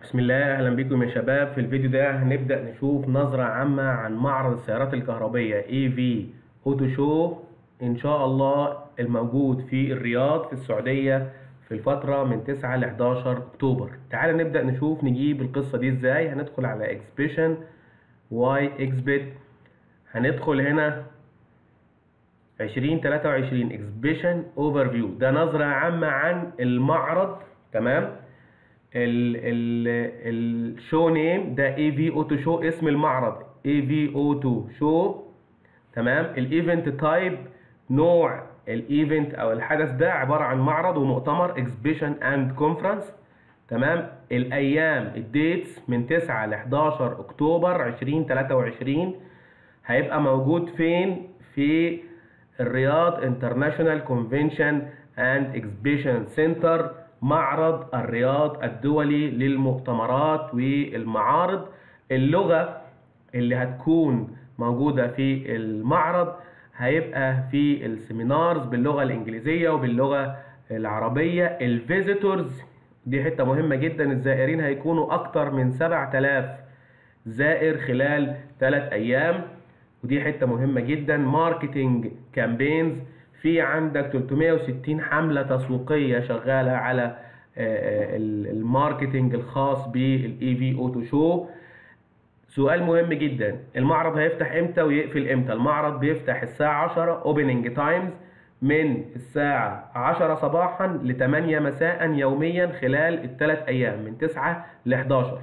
بسم الله اهلا بكم يا شباب في الفيديو ده هنبدأ نشوف نظرة عامة عن معرض السيارات الكهربية EV اوتو شو ان شاء الله الموجود في الرياض في السعودية في الفترة من 9 ل 11 اكتوبر تعال نبدأ نشوف نجيب القصة دي ازاي هندخل على اكسبيشن واي اكسبت هندخل هنا 2023 اكسبيشن اوفر فيو ده نظرة عامة عن المعرض تمام ال ال الشو نيم ده اي في اوتو شو اسم المعرض اي في اوتو شو تمام الايفنت تايب نوع الايفنت او الحدث ده عباره عن معرض ومؤتمر اكسبيشن اند كونفرنس تمام الايام الديتس من 9 ل 11 اكتوبر 2023 هيبقى موجود فين في الرياض انترناشونال كونفنشن اند اكسبيشن سنتر معرض الرياض الدولي للمؤتمرات والمعارض اللغة اللي هتكون موجودة في المعرض هيبقى في السيمينارز باللغة الإنجليزية وباللغة العربية الفيزيتورز دي حتة مهمة جدا الزائرين هيكونوا أكتر من 7000 زائر خلال 3 أيام ودي حتة مهمة جدا ماركتينج كامبينز في عندك 360 حملة تسويقية شغالة على الماركتينج الخاص بالاي في اوتو شو سؤال مهم جدا المعرض هيفتح امتى ويقفل امتى المعرض بيفتح الساعة 10 اوبننج تايمز من الساعة 10 صباحا ل 8 مساء يوميا خلال الثلاث ايام من 9 ل 11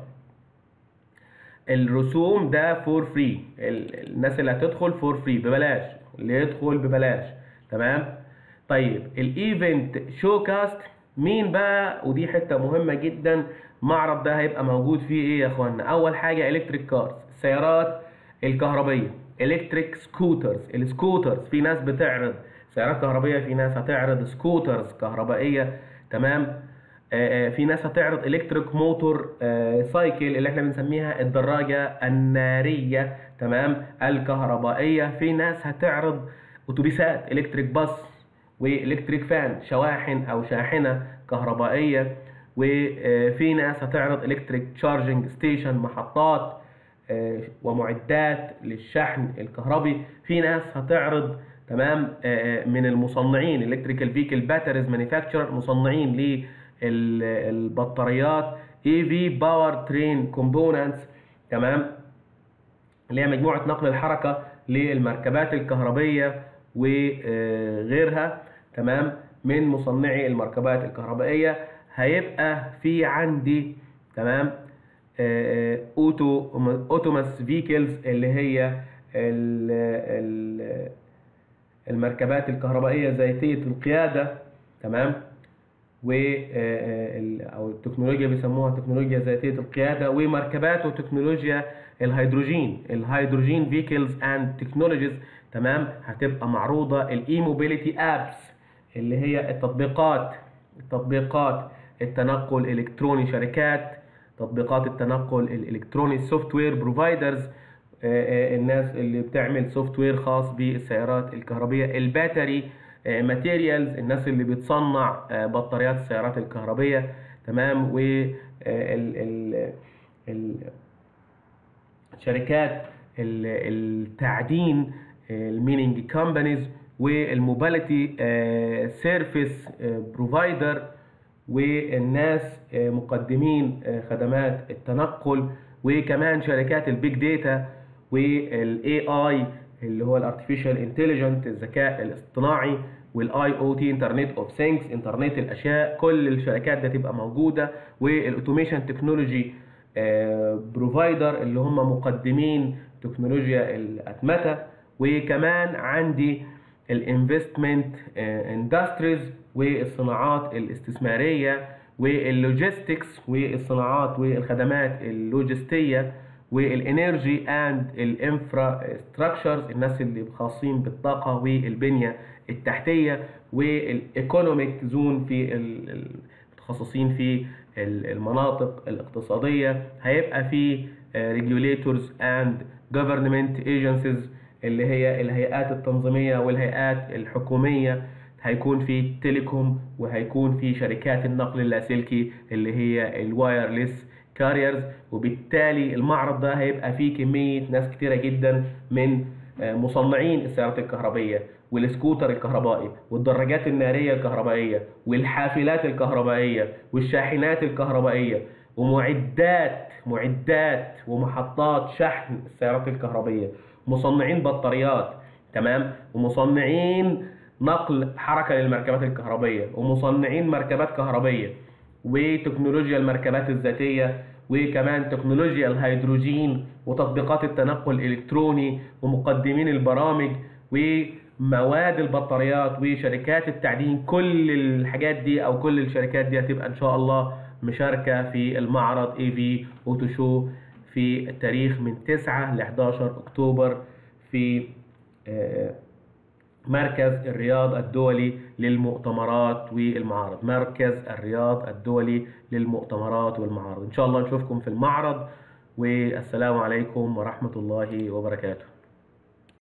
الرسوم ده فور فري الناس اللي هتدخل فور فري ببلاش اللي يدخل ببلاش تمام طيب الايفنت شو كاست مين بقى ودي حته مهمه جدا المعرض ده هيبقى موجود فيه ايه يا اخوانا اول حاجه الكتريك كارز السيارات الكهربيه الكتريك سكوترز السكوترز في ناس بتعرض سيارات كهربيه في ناس هتعرض سكوترز كهربائيه تمام آآ في ناس هتعرض الكتريك موتور سايكل اللي احنا بنسميها الدراجه الناريه تمام الكهربائيه في ناس هتعرض اتوبيسات الكتريك باص والكتريك فان شواحن او شاحنه كهربائيه وفي ناس هتعرض الكتريك تشارجنج ستيشن محطات ومعدات للشحن الكهربي في ناس هتعرض تمام من المصنعين الكتريكال فيكل باتريز مانيفاكتشر مصنعين للبطاريات اي في باور ترين كومبوننتس تمام اللي هي مجموعه نقل الحركه للمركبات الكهربيه وغيرها تمام من مصنعي المركبات الكهربائيه هيبقى في عندي تمام اوتو اوتوماس فيكلز اللي هي ال ال المركبات الكهربائيه ذاتيه القياده تمام و او التكنولوجيا بيسموها تكنولوجيا ذاتيه القياده ومركبات وتكنولوجيا الهيدروجين الهيدروجين فيكلز اند تكنولوجيز تمام هتبقى معروضه الاي موبيليتي ابس اللي هي التطبيقات التطبيقات التنقل الالكتروني شركات تطبيقات التنقل الالكتروني السوفت وير بروفايدرز الناس اللي بتعمل سوفت وير خاص بالسيارات الكهربيه الباتري ماتيريالز الناس اللي بتصنع بطاريات السيارات الكهربيه تمام و شركات التعدين الميننج كومبانيز والموبيليتي سيرفيس بروفايدر والناس مقدمين خدمات التنقل وكمان شركات البيج داتا والاي اي اللي هو الارتفيشال انتليجنت الذكاء الاصطناعي والاي او تي انترنت اوف ثينكس انترنت الاشياء كل الشركات دي تبقى موجوده والاوتوميشن تكنولوجي بروفايدر اللي هم مقدمين تكنولوجيا الاتمته وكمان عندي الانفستمنت اندستريز والصناعات الاستثماريه واللوجيستكس والصناعات والخدمات اللوجستيه والانرجي اند الانفرا ستراكشرز الناس اللي خاصين بالطاقه والبنيه التحتيه والايكونوميك زون في المتخصصين في المناطق الاقتصاديه هيبقى في ريجوليتورز اند جفرمنت ايجنسيز اللي هي الهيئات التنظيميه والهيئات الحكوميه هيكون في تيليكوم وهيكون في شركات النقل اللاسلكي اللي هي الوايرلس كاريرز وبالتالي المعرض ده هيبقى فيه كميه ناس كتيره جدا من آه، مصنعين السيارات الكهربائيه والسكوتر الكهربائي والدراجات الناريه الكهربائيه والحافلات الكهربائيه والشاحنات الكهربائيه ومعدات معدات ومحطات شحن السيارات الكهربائيه مصنعين بطاريات تمام ومصنعين نقل حركه للمركبات الكهربائيه ومصنعين مركبات كهربائيه وتكنولوجيا المركبات الذاتيه وكمان تكنولوجيا الهيدروجين وتطبيقات التنقل الالكتروني ومقدمين البرامج ومواد البطاريات وشركات التعدين كل الحاجات دي او كل الشركات دي هتبقى ان شاء الله مشاركه في المعرض اي في اوتو شو في التاريخ من 9 ل 11 اكتوبر في آه، مركز الرياض الدولي للمؤتمرات والمعارض مركز الرياض الدولي للمؤتمرات والمعارض ان شاء الله نشوفكم في المعرض والسلام عليكم ورحمة الله وبركاته